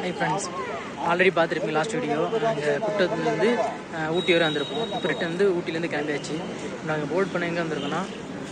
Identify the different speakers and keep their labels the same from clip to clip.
Speaker 1: high friends already பார்த்துருப்பீங்க last video நாங்கள் குட்டத்துலேருந்து அஹ், ஊட்டி வரை வந்திருப்போம் இப்போ ரிட்டன் வந்து ஊட்டிலேருந்து கிளம்பியாச்சு நாங்கள் போர்ட் பண்ண எங்கே வந்திருக்கோன்னா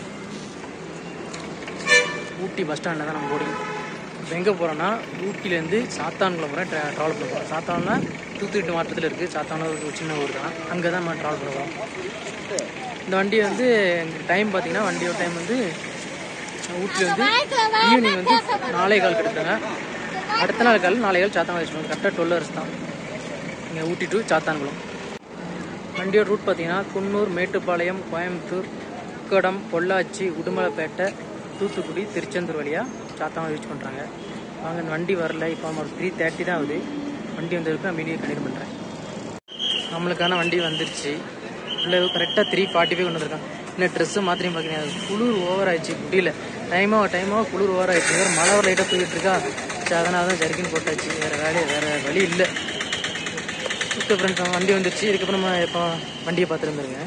Speaker 1: ஊட்டி பஸ் ஸ்டாண்டில் தான் நம்ம போர்டிங் இப்போ எங்கே போகிறோன்னா ஊட்டிலேருந்து சாத்தான்குளம் போகிறோம் ட்ரா ட்ராவல் பண்ண போகிறோம் சாத்தான்ல தூத்துக்குடி மாவட்டத்தில் இருக்குது சாத்தான்ல ஒரு சின்ன ஊர் தான் அங்கே தான் நம்ம ட்ராவல் பண்ண போகிறோம் இந்த வண்டி வந்து எங்களுக்கு டைம் பார்த்தீங்கன்னா வண்டியோட டைம் வந்து ஊட்டியில் வந்து ஈவினிங் வந்து நாலே கால் கிடக்குறாங்க அடுத்த நாள் கால் நாளை கால் சாத்தான்குளம் வச்சுருவாங்க கரெக்டாக டுவெல் ஹவர்ஸ் தான் இங்கே ஊட்டி டு சாத்தான்குளம் வண்டியோட ரூட் பார்த்தீங்கன்னா குன்னூர் மேட்டுப்பாளையம் கோயம்புத்தூர் உக்கடம் பொள்ளாச்சி உடுமலைப்பேட்டை தூத்துக்குடி திருச்செந்தூர் வழியாக சாத்தான்குளம் ரீச் பண்ணுறாங்க வாங்க இந்த வண்டி வரல இப்போ ஒரு த்ரீ தேர்ட்டி தான் ஆகுது வண்டி வந்ததுக்கு நான் மீடியம் கண்டினியூ பண்ணுறேன் நம்மளுக்கான வண்டி வந்துருச்சு இல்லை கரெக்டாக த்ரீ ஃபார்ட்டி ஃபைவ் கொண்டு வந்திருக்கான் இன்னும் ட்ரெஸ்ஸு மாத்திரையும் பார்க்குறீங்க குளிர் ஓவர் ஆயிடுச்சு முடியல டைமாக டைமாக குளிர் ஓவர் ஆயிடுச்சு வேறு மழை வர லைட்டாக போய்கிட்டு இருக்கா சரி அதனால தான் ஜர்க்கின் போட்டாச்சு வேறு வேலையை வேறு வழி இல்லை ஓகே ஃப்ரெண்ட்ஸ் வண்டி வந்துருச்சு இதுக்கப்புறம் நம்ம இப்போ வண்டியை பார்த்துருந்துருங்க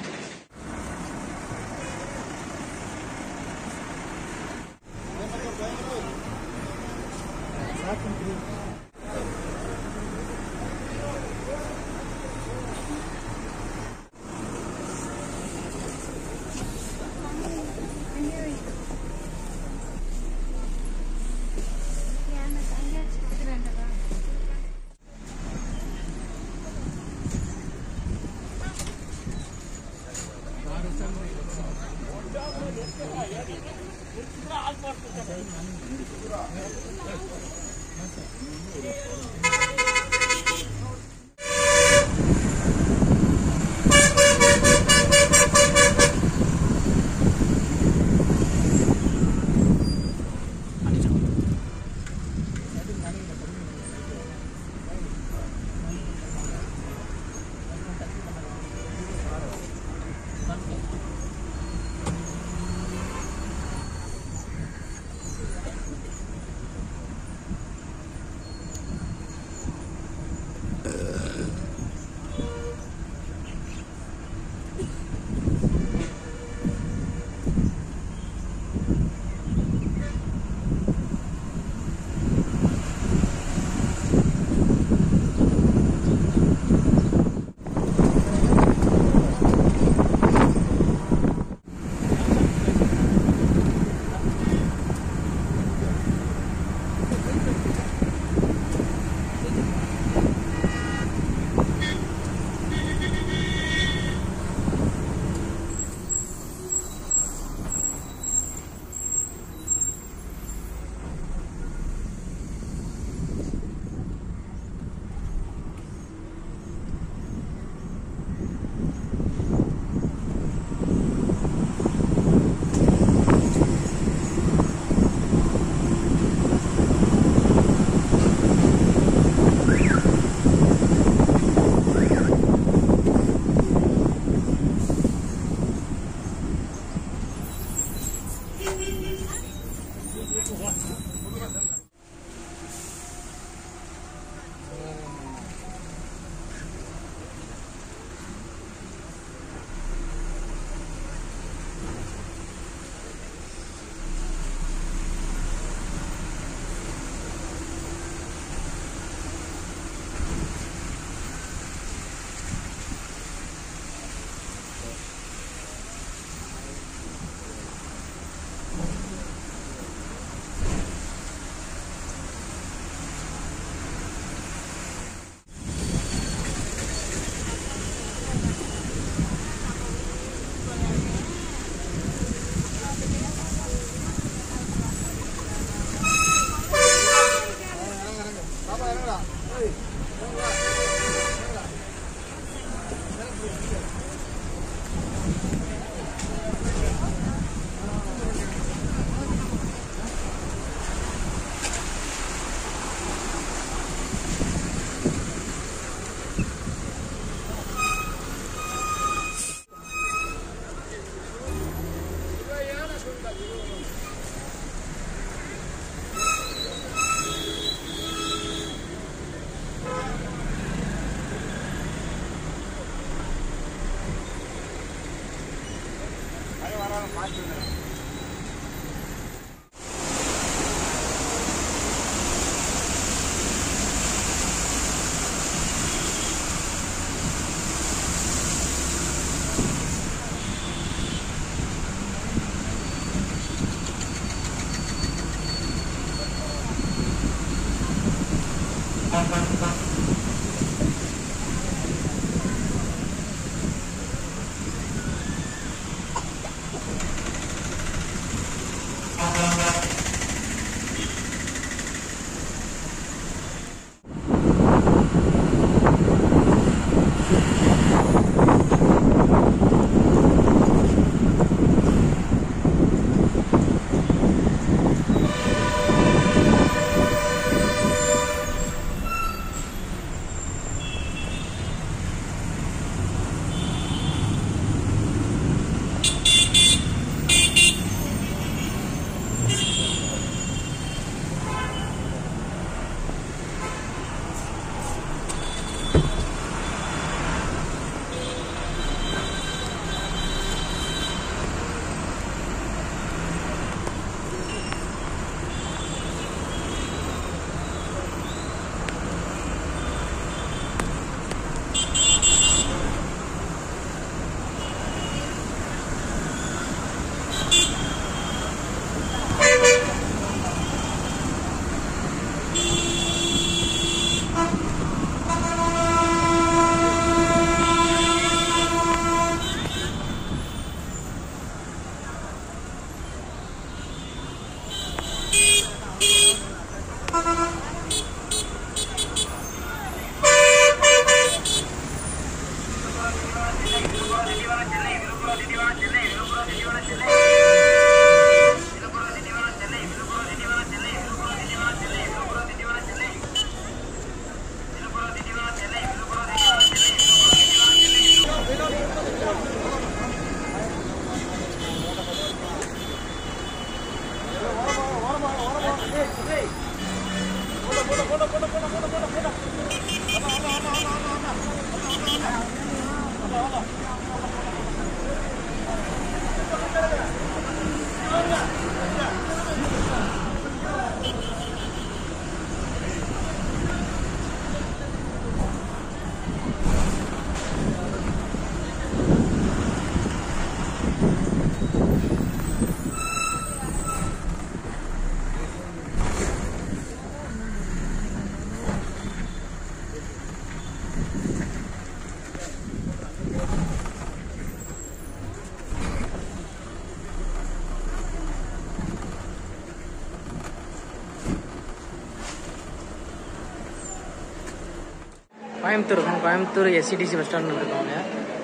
Speaker 1: கோயம்புத்தூர் இருக்கோம் கோயம்புத்தூர் எஸ்சிடிசி பஸ் ஸ்டாண்ட் இருக்காங்க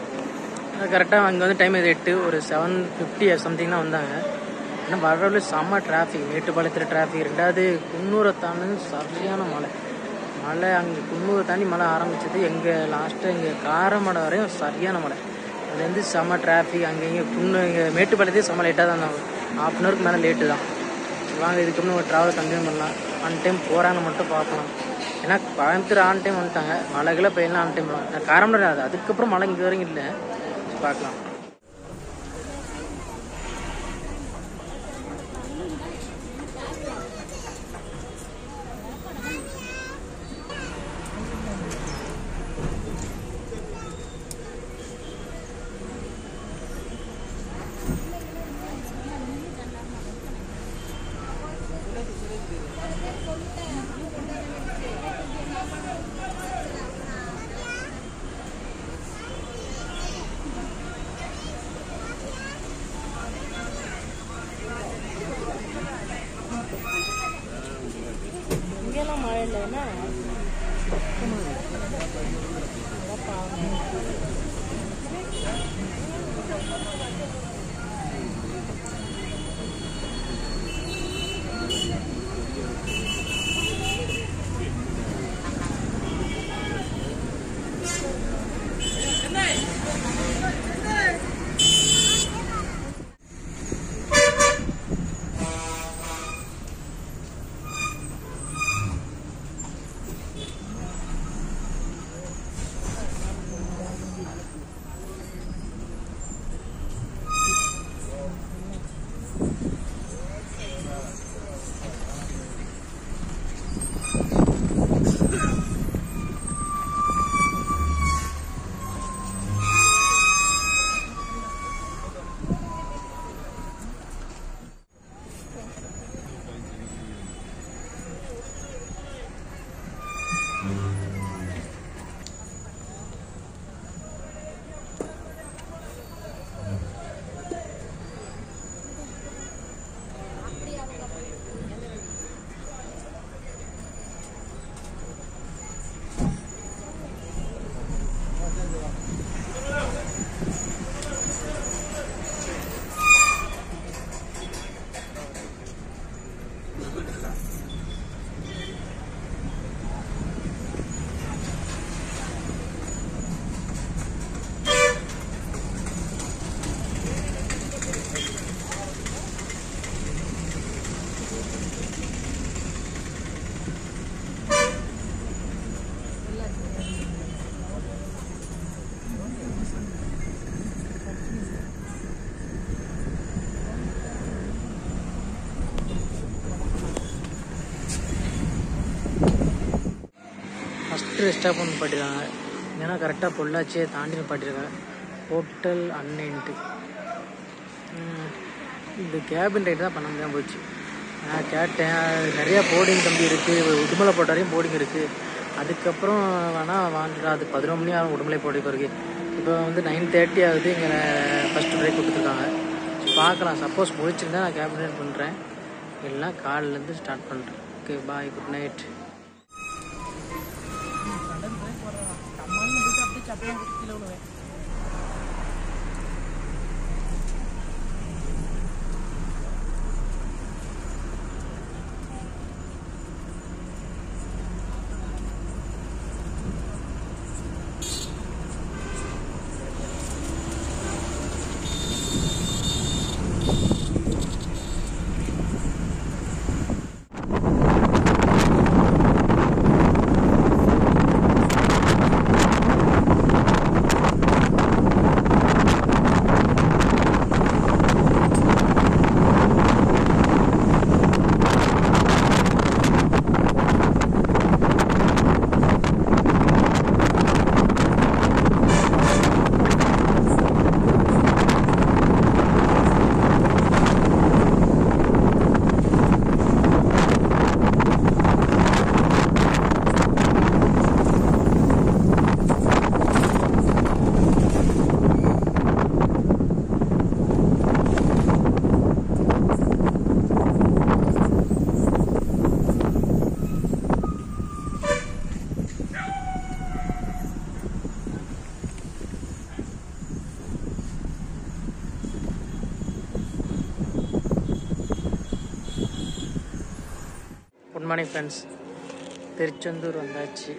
Speaker 1: கரெக்டாக அங்கே வந்து டைம் இது எட்டு ஒரு செவன் ஃபிஃப்டி சம்திங் தான் வந்தாங்க ஆனால் வரவில் செம்ம டிராஃபிக் மேட்டுப்பாளையத்தில் டிராஃபிக் ரெண்டாவது குன்னூரை தாண்டி சரியான மழை மழை அங்கே குன்னூரை தாண்டி மழை ஆரம்பிச்சது எங்கே லாஸ்ட்டு இங்கே காரமடை வரையும் சரியான மழை அதுலேருந்து செம்ம டிராஃபிக் அங்கே இங்கே குன்னு இங்கே மேட்டுப்பாளையத்தே செம்ம லேட்டாக தான் இருந்தாங்க ஹாஃப் அன் ஹவருக்கு மேலே லேட்டு தான் சரி, வாங்க இதுக்கு முன்னே ஒரு ட்ராவல் கண்டினியூ பண்ணலாம் ஆன் டைம் போகிறாங்க மட்டும் பார்க்கலாம் ஏன்னா கோயம்புத்தூர் ஆன் டைம் வந்துட்டாங்க மழைகளை பெய்யலாம் ஆன் டைம் நான் காரமடை அது அதுக்கப்புறம் மழை இங்கே வரைக்கும் இல்லை சரி, பார்க்கலாம்
Speaker 2: இங்கெல்லாம் மழை இல்லைன்னா
Speaker 1: கரெக்டு ஸ்டாப் பண்ணி பாட்டிருக்காங்க ஏன்னா கரெக்டாக பொள்ளாச்சியை தாண்டி பாட்டிருக்காங்க ஹோட்டல் அன்னைன்ட்டு இந்த கேபின் ரைட் தான் பண்ண முடியாமல் போச்சு நான் கேட்டேன் அது நிறையா போர்டிங் கம்பி இருக்குது உடுமலை போட்ட வரையும் போர்டிங் இருக்குது அதுக்கப்புறம் வேணால் வாங்கிடா அது பதினொரு மணி ஆகும் உடுமலை போட்டி பிறகு இப்போ வந்து நைன் தேர்ட்டி ஆகுது இங்கே ஃபஸ்ட்டு பிரேக் கொடுத்துருக்காங்க பார்க்கலாம் சப்போஸ் முடிச்சிருந்தா நான் கேபின் ரைட் பண்ணுறேன் இல்லைனா காலிலேருந்து ஸ்டார்ட் பண்ணுறேன் okay bye good night good morning friends Tiruchendur வந்தாச்சு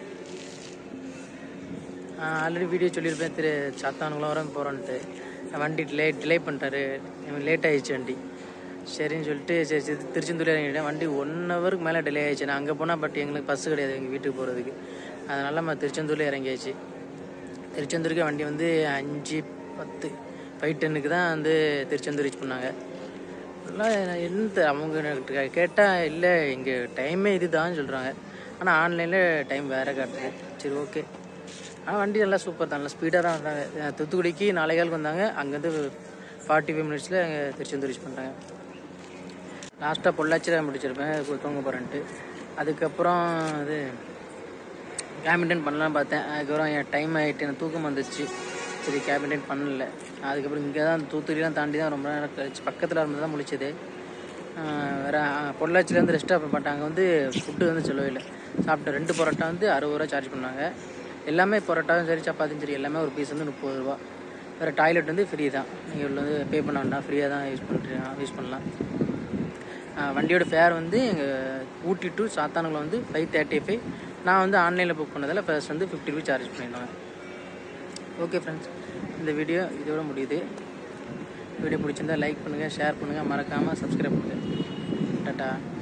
Speaker 1: ஆல்ரெடி வீடியோ சொல்லியிருப்பேன் திரு சாத்தானுக்குலாம் வர போகிறோன்ட்டு வண்டி டிலே டிலே பண்ணிட்டாரு லேட் ஆயிடுச்சு வண்டி சரின்னு சொல்லிட்டு சரி சரி திருச்செந்தூர் இறங்கிட்டேன் வண்டி ஒன் ஹவருக்கு மேலே டிலே ஆயிடுச்சு நான் அங்கே போனால் பட் எங்களுக்கு பஸ்ஸு கிடையாது எங்கள் வீட்டுக்கு போகிறதுக்கு அதனால் நம்ம திருச்செந்தூரில் இறங்கியாச்சு திருச்செந்தூருக்கு வண்டி வந்து அஞ்சு பத்து ஃபைவ் டென்னுக்கு தான் வந்து திருச்செந்தூர் ரீச் பண்ணாங்க எல்லாம் என்ன அவங்க கேட்டால் இல்லை இங்கே டைமே இது தான் சொல்கிறாங்க ஆனால் ஆன்லைனில் டைம் வேறு காட்டுது சரி ஓகே ஆனால் வண்டி நல்லா சூப்பர் தான் நல்லா ஸ்பீடாக தான் வந்தாங்க அஹ் தூத்துக்குடிக்கு நாளை காலுக்கு வந்தாங்க அங்கேருந்து ஃபார்ட்டி ஃபைவ் மினிட்ஸில் திருச்செந்தூர் ரீச் பண்ணிட்டாங்க லாஸ்ட்டாக பொள்ளாச்சியில் முடிச்சிருப்பேன் தூங்க போகிறேன்ட்டு அதுக்கப்புறம் இது கேபின்டன் பண்ணலாம் பார்த்தேன் அதுக்கப்புறம் என் டைம் ஆகிட்டு எனக்கு தூக்கம் வந்துச்சு சரி கேபின்டன் பண்ணல அதுக்கப்புறம் இங்கே தான் தூத்துக்குடிலாம் தாண்டி தான் ரொம்ப நேரம் கழிச்சு பக்கத்தில் இருந்து தான் முடிச்சது வேறு பொள்ளாச்சிலேருந்து ரெஸ்ட் ஸ்டாப் பட் அங்கே வந்து ஃபுட்டு வந்து சொல்லவே இல்லை சாப்பிட்ட ரெண்டு பரோட்டா வந்து அறுபது ரூபா சார்ஜ் பண்ணாங்க எல்லாமே பரோட்டாவும் சரி சப்பாத்தியும் சரி எல்லாமே ஒரு பீஸ் வந்து முப்பது ரூபா வேறு டாய்லெட் வந்து ஃப்ரீ தான் நீங்கள் உள்ள வந்து பே பண்ண வேண்டாம் ஃப்ரீயாக தான் யூஸ் பண்ணுறீங்க யூஸ் பண்ணலாம் ஆஹ் வண்டியோட ஃபேர் வந்து எங்கள் ஊட்டி டு சாத்தானுக்குள்ள வந்து ஃபைவ் தேர்ட்டி ஃபைவ் நான் வந்து ஆன்லைனில் புக் பண்ணதில் ஃபர்ஸ்ட் வந்து ஃபிஃப்டி ருபீஸ் சார்ஜ் பண்ணிடுவாங்க ஓகே ஃப்ரெண்ட்ஸ் இந்த வீடியோ இதோட முடியுது வீடியோ பிடிச்சிருந்தா லைக் பண்ணுங்கள் ஷேர் பண்ணுங்கள் மறக்காமல் சப்ஸ்கிரைப் பண்ணுங்கள் டாட்டா